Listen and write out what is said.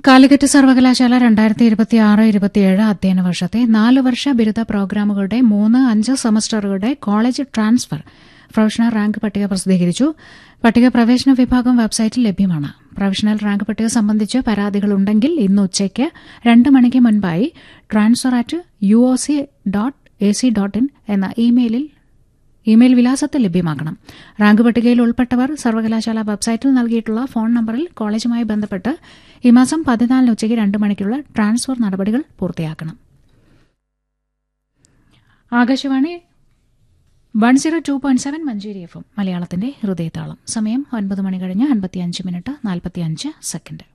കാലിക്കറ്റ് സർവകലാശാല രണ്ടായിരത്തി ഇരുപത്തി ആറ് ഇരുപത്തിയേഴ് അധ്യയന വർഷത്തെ നാല് വർഷ ബിരുദ പ്രോഗ്രാമുകളുടെ മൂന്ന് അഞ്ച് സെമസ്റ്ററുകളുടെ കോളേജ് ട്രാൻസ്ഫർ പ്രൊഫഷണൽ റാങ്ക് പട്ടിക പ്രസിദ്ധീകരിച്ചു പട്ടിക പ്രവേശന വിഭാഗം വെബ്സൈറ്റിൽ ലഭ്യമാണ് പ്രൊഫഷണൽ റാങ്ക് പട്ടിക സംബന്ധിച്ച് പരാതികളുണ്ടെങ്കിൽ ഇന്ന് ഉച്ചയ്ക്ക് രണ്ട് മണിക്ക് മുൻപായി transfer at U O C dot A C dot in എന്ന ഇമെയിലിൽ ഇമെയിൽ വിലാസത്തിൽ ലഭ്യമാക്കണം റാങ്ക് പട്ടികയിൽ ഉൾപ്പെട്ടവർ സർവകലാശാല വെബ്സൈറ്റിൽ നൽകിയിട്ടുള്ള ഫോൺ നമ്പറിൽ കോളേജുമായി ബന്ധപ്പെട്ട് ഈ മാസം പതിനാലിന് ഉച്ചയ്ക്ക് രണ്ട് മണിക്കുള്ള ട്രാൻസ്ഫർ നടപടികൾ പൂർത്തിയാക്കണം Akashvani one zero two point seven Manjeri F M മലയാളത്തിന്റെ ഹൃദയതാളം സമയം ഒൻപത് മണി കഴിഞ്ഞ് അൻപത്തിയഞ്ച് മിനിറ്റ് നാൽപ്പത്തിയഞ്ച് സെക്കൻഡ്